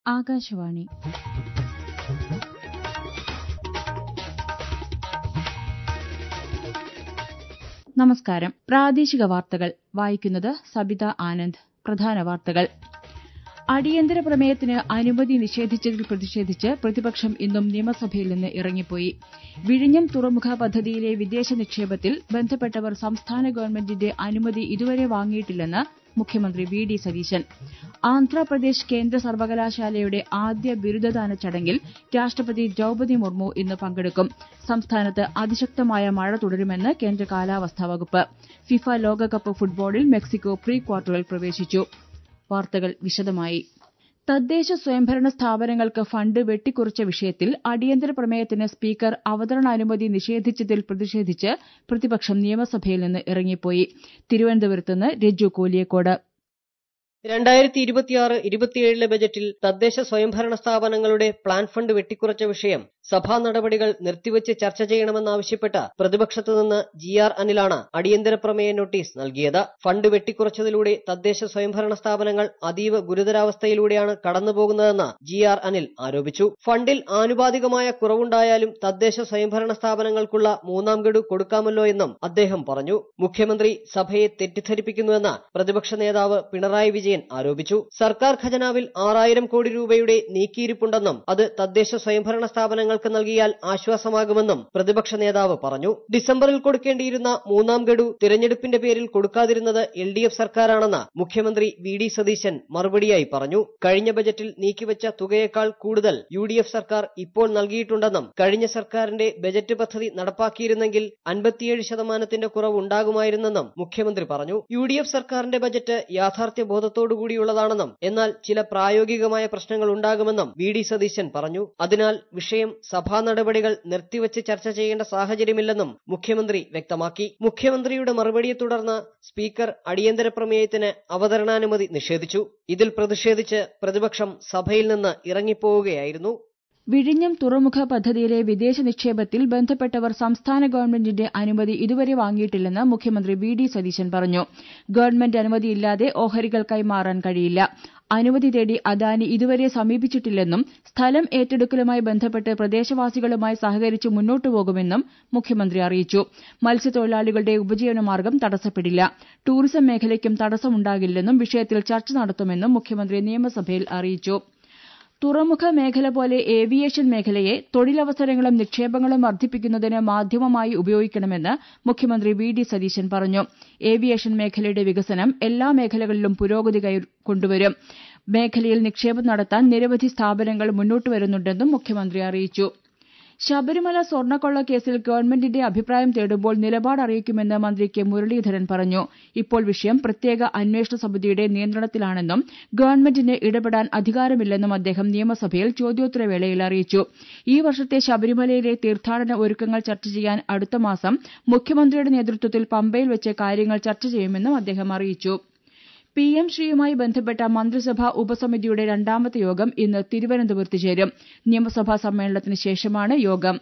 ആകാശവാണി നമസ്കാരം പ്രാദേശിക വാർത്തകൾ വായിക്കുന്നത് സബിത ആനന്ദ് പ്രധാന വാർത്തകൾ അടിയന്തര പ്രമേയത്തിന് അനുമതി നിഷേധിച്ചതിൽ പ്രതിഷേധിച്ച് പ്രതിപക്ഷം ഇന്നും നിയമസഭയിൽ നിന്ന് ഇറങ്ങിപ്പോയി വിഴിഞ്ഞം തുറമുഖ പദ്ധതിയിലെ വിദേശ നിക്ഷേപത്തിൽ ബന്ധപ്പെട്ടവർ സംസ്ഥാന ഗവൺമെന്റിന്റെ അനുമതി ഇതുവരെ വാങ്ങിയിട്ടില്ലെന്ന് മുഖ്യമന്ത്രി വി ഡി സതീശൻ ആന്ധ്രാപ്രദേശ് കേന്ദ്ര സർവകലാശാലയുടെ ആദ്യ ബിരുദദാന ചടങ്ങിൽ രാഷ്ട്രപതി ദ്രൌപതി മുർമു ഇന്ന് പങ്കെടുക്കും സംസ്ഥാനത്ത് അതിശക്തമായ മഴ തുടരുമെന്ന് കേന്ദ്ര കാലാവസ്ഥാ വകുപ്പ് ഫിഫ ലോകകപ്പ് ഫുട്ബോളിൽ മെക്സിക്കോ പ്രീ ക്വാർട്ടറിൽ പ്രവേശിച്ചു വാർത്തകൾ വിശദമായി തദ്ദേശ സ്വയംഭരണ സ്ഥാപനങ്ങൾക്ക് ഫണ്ട് വെട്ടിക്കുറച്ച വിഷയത്തിൽ അടിയന്തര പ്രമേയത്തിന് സ്പീക്കർ അവതരണാനുമതി നിഷേധിച്ചതിൽ പ്രതിഷേധിച്ച് പ്രതിപക്ഷം നിയമസഭയിൽ നിന്ന് ഇറങ്ങിപ്പോയി തിരുവനന്തപുരത്ത് നിന്ന് രജ്ജു കോലിയക്കോട് രണ്ടായിരത്തി ഇരുപത്തിയാറ് ഇരുപത്തിയേഴിലെ ബജറ്റിൽ തദ്ദേശ സ്വയംഭരണ സ്ഥാപനങ്ങളുടെ പ്ലാൻ ഫണ്ട് വെട്ടിക്കുറച്ച വിഷയം സഭാ നടപടികൾ നിർത്തിവച്ച് ചർച്ച ചെയ്യണമെന്നാവശ്യപ്പെട്ട് പ്രതിപക്ഷത്തു നിന്ന് ജി ആർ അനിലാണ് അടിയന്തര പ്രമേയ നോട്ടീസ് നൽകിയത് ഫണ്ട് വെട്ടിക്കുറച്ചതിലൂടെ തദ്ദേശ സ്വയംഭരണ സ്ഥാപനങ്ങൾ അതീവ ഗുരുതരാവസ്ഥയിലൂടെയാണ് കടന്നുപോകുന്നതെന്ന് ജി ആർ അനിൽ ആരോപിച്ചു ഫണ്ടിൽ ആനുപാതികമായ കുറവുണ്ടായാലും തദ്ദേശ സ്വയംഭരണ സ്ഥാപനങ്ങൾക്കുള്ള മൂന്നാം ഗഡു കൊടുക്കാമല്ലോ എന്നും അദ്ദേഹം പറഞ്ഞു മുഖ്യമന്ത്രി സഭയെ തെറ്റിദ്ധരിപ്പിക്കുന്നുവെന്ന് പ്രതിപക്ഷ നേതാവ് പിണറായി വിജയൻ ആരോപിച്ചു സർക്കാർ ഖജനാവിൽ ആറായിരം കോടി രൂപയുടെ നീക്കിയിരിപ്പുണ്ടെന്നും അത് തദ്ദേശ സ്വയംഭരണ സ്ഥാപനങ്ങൾക്ക് നൽകിയാൽ ആശ്വാസമാകുമെന്നും പ്രതിപക്ഷ നേതാവ് പറഞ്ഞു ഡിസംബറിൽ കൊടുക്കേണ്ടിയിരുന്ന മൂന്നാം ഗഡു തിരഞ്ഞെടുപ്പിന്റെ പേരിൽ കൊടുക്കാതിരുന്നത് എൽ ഡി എഫ് സർക്കാരാണെന്ന് മുഖ്യമന്ത്രി വി ഡി സതീശൻ മറുപടിയായി പറഞ്ഞു കഴിഞ്ഞ ബജറ്റിൽ നീക്കിവച്ച തുകയേക്കാൾ കൂടുതൽ യു ഡി എഫ് സർക്കാർ ഇപ്പോൾ നൽകിയിട്ടുണ്ടെന്നും കഴിഞ്ഞ സർക്കാരിന്റെ ബജറ്റ് പദ്ധതി നടപ്പാക്കിയിരുന്നെങ്കിൽ അൻപത്തിയേഴ് ശതമാനത്തിന്റെ കുറവ് ഉണ്ടാകുമായിരുന്നെന്നും മുഖ്യമന്ത്രി പറഞ്ഞു യു ഡി എഫ് സർക്കാരിന്റെ ബജറ്റ് യാഥാർത്ഥ്യ ബോധത്തോടുകൂടിയുള്ളതാണെന്നും എന്നാൽ ചില പ്രായോഗികമായ പ്രശ്നങ്ങൾ ഉണ്ടാകുമെന്നും വി ഡി സതീശൻ പറഞ്ഞു അതിനാൽ വിഷയം സഭാ നടപടികൾ നിർത്തിവച്ച് ചർച്ച ചെയ്യേണ്ട സാഹചര്യമില്ലെന്നും മുഖ്യമന്ത്രി വ്യക്തമാക്കി മുഖ്യമന്ത്രിയുടെ മറുപടിയെ തുടർന്ന് സ്പീക്കർ അടിയന്തര പ്രമേയത്തിന് അവതരണാനുമതി നിഷേധിച്ചു ഇതിൽ പ്രതിഷേധിച്ച് പ്രതിപക്ഷം സഭയിൽ നിന്ന് ഇറങ്ങിപ്പോവുകയായിരുന്നു വിഴിഞ്ഞം തുറമുഖ പദ്ധതിയിലെ വിദേശ നിക്ഷേപത്തിൽ ബന്ധപ്പെട്ടവർ സംസ്ഥാന ഗവൺമെന്റിന്റെ അനുമതി ഇതുവരെ വാങ്ങിയിട്ടില്ലെന്ന് മുഖ്യമന്ത്രി വി ഡി സതീശൻ പറഞ്ഞു ഗവൺമെന്റ് അനുമതിയില്ലാതെ ഓഹരികൾ കൈമാറാൻ കഴിയില്ല അനുമതി തേടി അദാനി ഇതുവരെ സമീപിച്ചിട്ടില്ലെന്നും സ്ഥലം ഏറ്റെടുക്കലുമായി ബന്ധപ്പെട്ട് പ്രദേശവാസികളുമായി സഹകരിച്ച് മുന്നോട്ടു പോകുമെന്നും മുഖ്യമന്ത്രി അറിയിച്ചു മത്സ്യത്തൊഴിലാളികളുടെ ഉപജീവനമാർഗ്ഗം തടസ്സപ്പെടില്ല ടൂറിസം മേഖലയ്ക്കും തടസ്സമുണ്ടാകില്ലെന്നും വിഷയത്തിൽ ചർച്ച നടത്തുമെന്നും മുഖ്യമന്ത്രി നിയമസഭയിൽ അറിയിച്ചു തുറമുഖ മേഖല പോലെ ഏവിയേഷൻ മേഖലയെ തൊഴിലവസരങ്ങളും നിക്ഷേപങ്ങളും വർദ്ധിപ്പിക്കുന്നതിന് മാധ്യമമായി ഉപയോഗിക്കണമെന്ന് മുഖ്യമന്ത്രി വി ഡി സതീശൻ പറഞ്ഞു ഏവിയേഷൻ മേഖലയുടെ വികസനം എല്ലാ മേഖലകളിലും പുരോഗതി കൊണ്ടുവരും മേഖലയിൽ നിക്ഷേപം നടത്താൻ നിരവധി സ്ഥാപനങ്ങൾ മുന്നോട്ടുവരുന്നുണ്ടെന്നും മുഖ്യമന്ത്രി അറിയിച്ചു ശബരിമല സ്വർണ്ണക്കൊള്ള കേസിൽ ഗവൺമെന്റിന്റെ അഭിപ്രായം തേടുമ്പോൾ നിലപാട് അറിയിക്കുമെന്ന് മന്ത്രി കെ മുരളീധരൻ പറഞ്ഞു ഇപ്പോൾ വിഷയം പ്രത്യേക അന്വേഷണ സമിതിയുടെ നിയന്ത്രണത്തിലാണെന്നും ഗവൺമെന്റിന് ഇടപെടാൻ അധികാരമില്ലെന്നും അദ്ദേഹം നിയമസഭയിൽ ചോദ്യോത്തരവേളയിൽ അറിയിച്ചു ഈ വർഷത്തെ ശബരിമലയിലെ തീർത്ഥാടന ഒരുക്കങ്ങൾ ചർച്ച ചെയ്യാൻ അടുത്ത മാസം മുഖ്യമന്ത്രിയുടെ നേതൃത്വത്തിൽ പമ്പയിൽ വെച്ച് കാര്യങ്ങൾ ചർച്ച ചെയ്യുമെന്നും അദ്ദേഹം അറിയിച്ചു പി എം ശ്രീയുമായി ബന്ധപ്പെട്ട മന്ത്രിസഭാ ഉപസമിതിയുടെ രണ്ടാമത്തെ യോഗം ഇന്ന് തിരുവനന്തപുരത്ത് ചേരും നിയമസഭാ സമ്മേളനത്തിന് ശേഷമാണ് യോഗം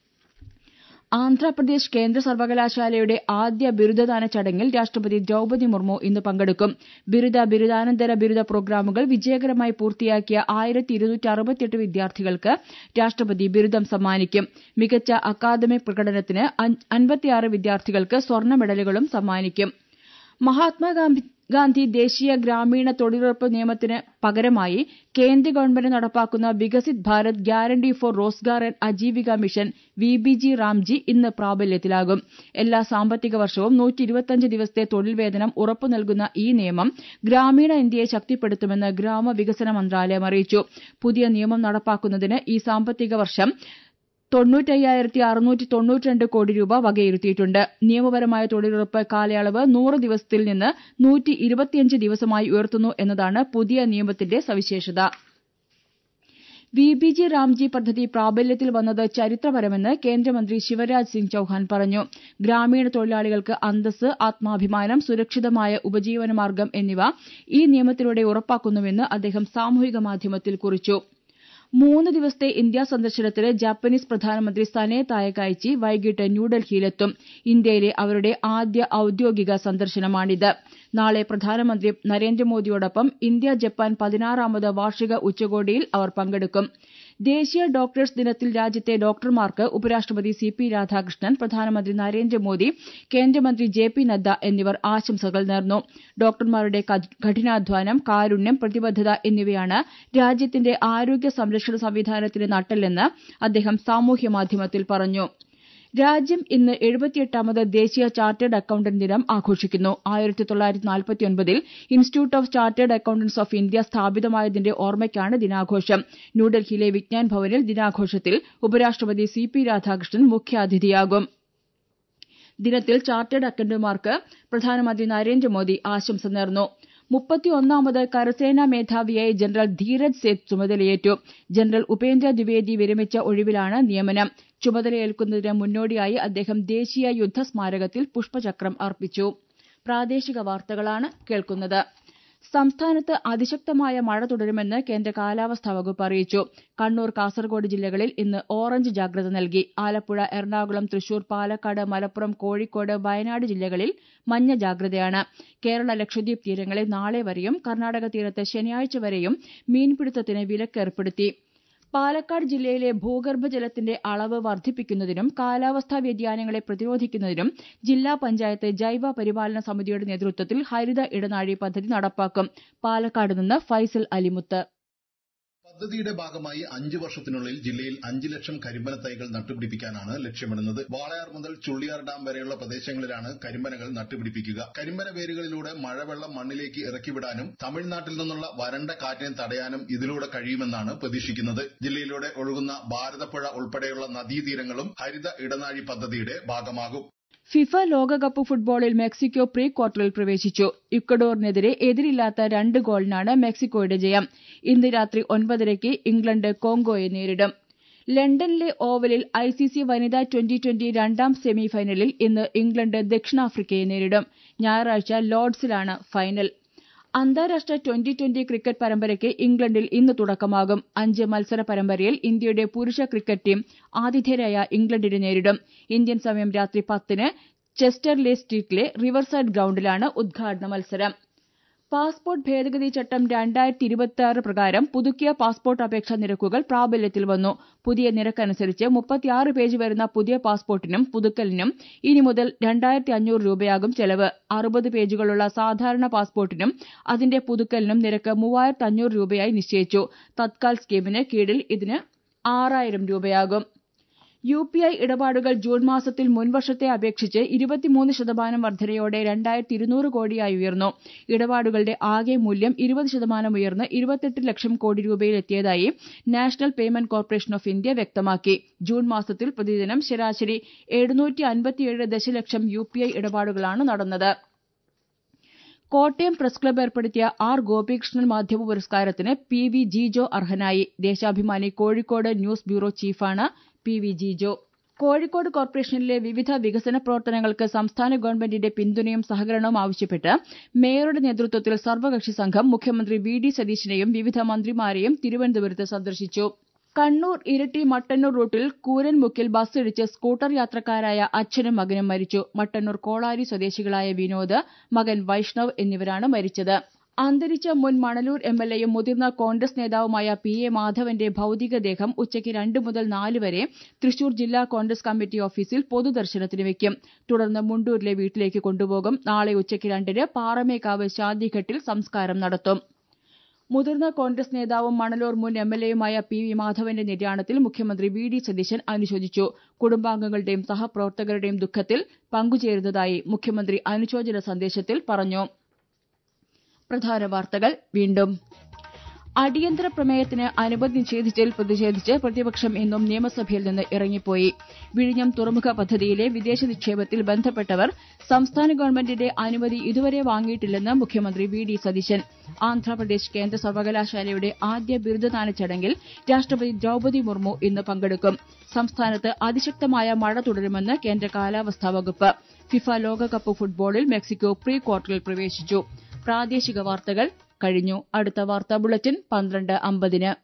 ആന്ധ്രാപ്രദേശ് കേന്ദ്ര സർവകലാശാലയുടെ ആദ്യ ബിരുദദാന ചടങ്ങിൽ രാഷ്ട്രപതി ദ്രൌപതി മുർമു ഇന്ന് പങ്കെടുക്കും ബിരുദ ബിരുദാനന്തര ബിരുദ പ്രോഗ്രാമുകൾ വിജയകരമായി പൂർത്തിയാക്കിയ ആയിരത്തി ഇരുന്നൂറ്റി അറുപത്തിയെട്ട് വിദ്യാർത്ഥികൾക്ക് രാഷ്ട്രപതി ബിരുദം സമ്മാനിക്കും മികച്ച അക്കാദമിക് പ്രകടനത്തിന് അൻപത്തിയാറ് വിദ്യാർത്ഥികൾക്ക് സ്വർണ്ണ മെഡലുകളും സമ്മാനിക്കും മഹാത്മാഗാന്ധി ഗാന്ധി ദേശീയ ഗ്രാമീണ തൊഴിലുറപ്പ് നിയമത്തിന് പകരമായി കേന്ദ്ര ഗവൺമെന്റ് നടപ്പാക്കുന്ന Viksit Bharat guarantee for Rozgar and Ajeevika mission V B G RAM G ഇന്ന് പ്രാബല്യത്തിലാകും എല്ലാ സാമ്പത്തിക വർഷവും നൂറ്റി ദിവസത്തെ തൊഴിൽ വേതനം ഉറപ്പു നൽകുന്ന ഈ നിയമം ഗ്രാമീണ ഇന്ത്യയെ ശക്തിപ്പെടുത്തുമെന്ന് ഗ്രാമവികസന മന്ത്രാലയം അറിയിച്ചു പുതിയ നിയമം നടപ്പാക്കുന്നതിന് ഈ സാമ്പത്തിക വർഷം തൊണ്ണൂറ്റയ്യായിരത്തി അറുന്നൂറ്റി തൊണ്ണൂറ്റിരണ്ട് കോടി രൂപ വകയിരുത്തിയിട്ടുണ്ട് നിയമപരമായ തൊഴിലുറപ്പ് കാലയളവ് നൂറ് ദിവസത്തിൽ നിന്ന് നൂറ്റി ഇരുപത്തിയഞ്ച് ദിവസമായി ഉയർത്തുന്നു എന്നതാണ് പുതിയ നിയമത്തിന്റെ സവിശേഷത വി ബി ജി റാംജി പദ്ധതി പ്രാബല്യത്തിൽ വന്നത് ചരിത്രപരമെന്ന് കേന്ദ്രമന്ത്രി ശിവരാജ് സിംഗ് ചൌഹാൻ പറഞ്ഞു ഗ്രാമീണ തൊഴിലാളികൾക്ക് അന്തസ് ആത്മാഭിമാനം സുരക്ഷിതമായ ഉപജീവനമാർഗ്ഗം എന്നിവ ഈ നിയമത്തിലൂടെ ഉറപ്പാക്കുന്നുവെന്ന് അദ്ദേഹം സാമൂഹിക മാധ്യമത്തിൽ കുറിച്ചു മൂന്ന് ദിവസത്തെ ഇന്ത്യാ സന്ദർശനത്തിന് ജാപ്പനീസ് പ്രധാനമന്ത്രി സനെ തായകായിച്ചി വൈകിട്ട് ന്യൂഡൽഹിയിലെത്തും ഇന്ത്യയിലെ അവരുടെ ആദ്യ ഔദ്യോഗിക സന്ദർശനമാണിത് നാളെ പ്രധാനമന്ത്രി നരേന്ദ്രമോദിയോടൊപ്പം ഇന്ത്യ ജപ്പാൻ പതിനാറാമത് വാർഷിക ഉച്ചകോടിയിൽ അവർ പങ്കെടുക്കും ദേശീയ ഡോക്ടേഴ്സ് ദിനത്തിൽ രാജ്യത്തെ ഡോക്ടർമാർക്ക് ഉപരാഷ്ട്രപതി സി പി രാധാകൃഷ്ണൻ പ്രധാനമന്ത്രി നരേന്ദ്രമോദി കേന്ദ്രമന്ത്രി ജെ പി നദ്ദ എന്നിവർ ആശംസകൾ നേർന്നു ഡോക്ടർമാരുടെ കഠിനാധ്വാനം കാരുണ്യം പ്രതിബദ്ധത എന്നിവയാണ് രാജ്യത്തിന്റെ ആരോഗ്യ സംരക്ഷണ സംവിധാനത്തിന് നട്ടെല്ലെന്ന് അദ്ദേഹം സാമൂഹ്യമാധ്യമത്തിൽ പറഞ്ഞു രാജ്യം ഇന്ന് എഴുപത്തിയെട്ടാമത് ദേശീയ ചാർട്ടേഡ് അക്കൌണ്ടന്റ് ദിനം ആഘോഷിക്കുന്നു ആയിരത്തി തൊള്ളായിരത്തി നാൽപ്പത്തിയൊൻപതിൽ institute of chartered accountants of India സ്ഥാപിതമായതിന്റെ ഓർമ്മയ്ക്കാണ് ദിനാഘോഷം ന്യൂഡൽഹിയിലെ വിജ്ഞാൻ ഭവനിൽ ദിനാഘോഷത്തിൽ ഉപരാഷ്ട്രപതി സി പി രാധാകൃഷ്ണൻ മുഖ്യാതിഥിയാകും ദിനത്തിൽ ചാർട്ടേഡ് അക്കൌണ്ടന്റുമാർക്ക് പ്രധാനമന്ത്രി നരേന്ദ്രമോദി ആശംസ നേർന്നു മുപ്പത്തിയൊന്നാമത് കരസേനാ മേധാവിയായി ജനറൽ ധീരജ് സേത്ത് ചുമതലയേറ്റു ജനറൽ ഉപേന്ദ്ര ദ്വിവേദി വിരമിച്ച ഒഴിവിലാണ് നിയമനം ചുമതലയേൽക്കുന്നതിന് മുന്നോടിയായി അദ്ദേഹം ദേശീയ യുദ്ധ സ്മാരകത്തിൽ പുഷ്പചക്രം അർപ്പിച്ചു പ്രാദേശിക വാർത്തകളാണ് കേൾക്കുന്നത് സംസ്ഥാനത്ത് അതിശക്തമായ മഴ തുടരുമെന്ന് കേന്ദ്ര കാലാവസ്ഥാ വകുപ്പ് അറിയിച്ചു കണ്ണൂർ കാസർഗോഡ് ജില്ലകളിൽ ഇന്ന് ഓറഞ്ച് ജാഗ്രത നൽകി ആലപ്പുഴ എറണാകുളം തൃശൂർ പാലക്കാട് മലപ്പുറം കോഴിക്കോട് വയനാട് ജില്ലകളിൽ മഞ്ഞ ജാഗ്രതയാണ് കേരള ലക്ഷദ്വീപ് തീരങ്ങളിൽ നാളെ വരെയും കർണാടക തീരത്ത് ശനിയാഴ്ച വരെയും മീൻപിടുത്തത്തിന് വിലക്കേർപ്പെടുത്തി പാലക്കാട് ജില്ലയിലെ ഭൂഗർഭജലത്തിന്റെ അളവ് വർദ്ധിപ്പിക്കുന്നതിനും കാലാവസ്ഥാ വ്യതിയാനങ്ങളെ പ്രതിരോധിക്കുന്നതിനും ജില്ലാ പഞ്ചായത്ത് ജൈവ പരിപാലന സമിതിയുടെ നേതൃത്വത്തിൽ ഹരിത ഇടനാഴി പദ്ധതി നടപ്പാക്കും പാലക്കാട് നിന്ന് ഫൈസൽ അലിമുത്ത് പദ്ധതിയുടെ ഭാഗമായി അഞ്ച് വർഷത്തിനുള്ളിൽ ജില്ലയിൽ അഞ്ച് ലക്ഷം കരിമ്പന തൈകൾ നട്ടുപിടിപ്പിക്കാനാണ് ലക്ഷ്യമിടുന്നത് വാളയാർ മുതൽ ചുള്ളിയാർ ഡാം വരെയുള്ള പ്രദേശങ്ങളിലാണ് കരിമ്പനകൾ നട്ടുപിടിപ്പിക്കുക കരിമ്പന വേരുകളിലൂടെ മഴവെള്ളം മണ്ണിലേക്ക് ഇറക്കിവിടാനും തമിഴ്നാട്ടിൽ നിന്നുള്ള വരണ്ട കാറ്റിനെ തടയാനും ഇതിലൂടെ കഴിയുമെന്നാണ് പ്രതീക്ഷിക്കുന്നത് ജില്ലയിലൂടെ ഒഴുകുന്ന ഭാരതപ്പുഴ ഉൾപ്പെടെയുള്ള നദീതീരങ്ങളും ഹരിത ഇടനാഴി പദ്ധതിയുടെ ഭാഗമാകും ഫിഫ ലോകകപ്പ് ഫുട്ബോളിൽ മെക്സിക്കോ പ്രീ ക്വാർട്ടറിൽ പ്രവേശിച്ചു ഇക്വഡോറിനെതിരെ എതിരില്ലാത്ത രണ്ട് ഗോളിനാണ് മെക്സിക്കോയുടെ ജയം ഇന്ന് രാത്രി ഒൻപതരയ്ക്ക് ഇംഗ്ലണ്ട് കോങ്കോയെ നേരിടും ലണ്ടനിലെ ഓവലിൽ ഐസിസി വനിതാ ട്വന്റി ട്വന്റി രണ്ടാം സെമിഫൈനലിൽ ഇന്ന് ഇംഗ്ലണ്ട് ദക്ഷിണാഫ്രിക്കയെ നേരിടും ഞായറാഴ്ച ലോർഡ്സിലാണ് ഫൈനൽ അന്താരാഷ്ട്ര ട്വന്റി ട്വന്റി ക്രിക്കറ്റ് പരമ്പരയ്ക്ക് ഇംഗ്ലണ്ടിൽ ഇന്ന് തുടക്കമാകും അഞ്ച് മത്സര പരമ്പരയിൽ ഇന്ത്യയുടെ പുരുഷ ക്രിക്കറ്റ് ടീം ആതിഥേയരായ ഇംഗ്ലണ്ടിനെ നേരിടും ഇന്ത്യൻ സമയം രാത്രി പത്തിന് ചെസ്റ്റർലെ സ്ട്രീറ്റിലെ റിവർസൈഡ് ഗ്രൌണ്ടിലാണ് ഉദ്ഘാടന മത്സരം പാസ്പോർട്ട് ഭേദഗതി ചട്ടം രണ്ടായിരത്തി ഇരുപത്തിയാറ് പ്രകാരം പുതുക്കിയ പാസ്പോർട്ട് അപേക്ഷാ നിരക്കുകൾ പ്രാബല്യത്തിൽ വന്നു പുതിയ നിരക്കനുസരിച്ച് മുപ്പത്തിയാറ് പേജ് വരുന്ന പുതിയ പാസ്പോർട്ടിനും പുതുക്കലിനും ഇനി മുതൽ രണ്ടായിരത്തി അഞ്ഞൂറ് രൂപയാകും ചെലവ് അറുപത് പേജുകളുള്ള സാധാരണ പാസ്പോർട്ടിനും അതിന്റെ പുതുക്കലിനും നിരക്ക് മൂവായിരത്തി അഞ്ഞൂറ് രൂപയായി നിശ്ചയിച്ചു തത്കാൽ സ്കീമിന് കീഴിൽ ഇതിന് ആറായിരം രൂപയാകും യു പി ഐ ഇടപാടുകൾ ജൂൺ മാസത്തിൽ മുൻവർഷത്തെ അപേക്ഷിച്ച് ഇരുപത്തിമൂന്ന് ശതമാനം വർധനയോടെ രണ്ടായിരത്തി ഇരുന്നൂറ് കോടിയായി ഉയർന്നു ഇടപാടുകളുടെ ആകെ മൂല്യം ഇരുപത് ശതമാനം ഉയർന്ന് ഇരുപത്തെട്ട് ലക്ഷം കോടി രൂപയിലെത്തിയതായി national payment corporation of India വ്യക്തമാക്കി ജൂൺ മാസത്തിൽ പ്രതിദിനം ശരാശരി എഴുന്നൂറ്റി അൻപത്തിയേഴ് ദശലക്ഷം യു പി ഐ ഇടപാടുകളാണ് നടന്നത് കോട്ടയം പ്രസ് ക്ലബ്ബ് ഏർപ്പെടുത്തിയ ആർ ഗോപികൃഷ്ണൻ മാധ്യമ പുരസ്കാരത്തിന് പി വി ജിജോ അർഹനായി ദേശാഭിമാനി കോഴിക്കോട് ന്യൂസ് ബ്യൂറോ ചീഫാണ് പി വി ജിജോ കോഴിക്കോട് കോർപ്പറേഷനിലെ വിവിധ വികസന പ്രവർത്തനങ്ങൾക്ക് സംസ്ഥാന ഗവൺമെന്റിന്റെ പിന്തുണയും സഹകരണവും ആവശ്യപ്പെട്ട് മേയറുടെ നേതൃത്വത്തിൽ സർവകക്ഷി സംഘം മുഖ്യമന്ത്രി വി ഡി സതീശിനെയും വിവിധ മന്ത്രിമാരെയും തിരുവനന്തപുരത്ത് സന്ദർശിച്ചു കണ്ണൂർ ഇരിട്ടി മട്ടന്നൂർ റൂട്ടിൽ കൂരൻമുക്കിൽ ബസ്സിടിച്ച് സ്കൂട്ടർ യാത്രക്കാരായ അച്ഛനും മകനും മരിച്ചു മട്ടന്നൂർ കോളാരി സ്വദേശികളായ വിനോദ് മകൻ വൈഷ്ണവ് എന്നിവരാണ് മരിച്ചത് അന്തരിച്ച മുൻ മണലൂർ എം എൽ എയും മുതിർന്ന കോൺഗ്രസ് നേതാവുമായ പി എ മാധവന്റെ ഭൌതികദേഹം ഉച്ചയ്ക്ക് രണ്ട് മുതൽ നാല് വരെ തൃശൂർ ജില്ലാ കോൺഗ്രസ് കമ്മിറ്റി ഓഫീസിൽ പൊതുദർശനത്തിന് വയ്ക്കും തുടർന്ന് മുണ്ടൂരിലെ വീട്ടിലേക്ക് കൊണ്ടുപോകും നാളെ ഉച്ചയ്ക്ക് രണ്ടിന് പാറമേക്കാവ് ശാന്തിഘട്ടിൽ സംസ്കാരം നടത്തും മുതിർന്ന കോൺഗ്രസ് നേതാവും മണലൂർ മുൻ എം എൽ എയുമായ പി വി മാധവന്റെ നിര്യാണത്തിൽ മുഖ്യമന്ത്രി വി ഡി സതീശൻ അനുശോചിച്ചു കുടുംബാംഗങ്ങളുടെയും സഹപ്രവർത്തകരുടെയും ദുഃഖത്തിൽ പങ്കുചേരുന്നതായി മുഖ്യമന്ത്രി അനുശോചന സന്ദേശത്തിൽ പറഞ്ഞു പ്രധാന വാർത്തകൾ വീണ്ടും അടിയന്തര പ്രമേയത്തിന് അനുമതി നിഷേധിച്ചതിൽ പ്രതിഷേധിച്ച് പ്രതിപക്ഷം ഇന്നും നിയമസഭയിൽ നിന്ന് ഇറങ്ങിപ്പോയി വിഴിഞ്ഞം തുറമുഖ പദ്ധതിയിലെ വിദേശ നിക്ഷേപത്തിൽ ബന്ധപ്പെട്ടവർ സംസ്ഥാന ഗവൺമെന്റിന്റെ അനുമതി ഇതുവരെ വാങ്ങിയിട്ടില്ലെന്ന് മുഖ്യമന്ത്രി വി ഡി സതീശൻ ആന്ധ്രാപ്രദേശ് കേന്ദ്ര സർവകലാശാലയുടെ ആദ്യ ബിരുദദാന ചടങ്ങിൽ രാഷ്ട്രപതി ദ്രൌപതി മുർമു ഇന്ന് പങ്കെടുക്കും സംസ്ഥാനത്ത് അതിശക്തമായ മഴ തുടരുമെന്ന് കേന്ദ്ര കാലാവസ്ഥാ വകുപ്പ് ഫിഫ ലോകകപ്പ് ഫുട്ബോളിൽ മെക്സിക്കോ പ്രീ ക്വാർട്ടറിൽ പ്രവേശിച്ചു പ്രാദേശിക വാർത്തകൾ കഴിഞ്ഞു അടുത്ത വാർത്താ ബുള്ളറ്റിൻ പന്ത്രണ്ട് അമ്പതിന്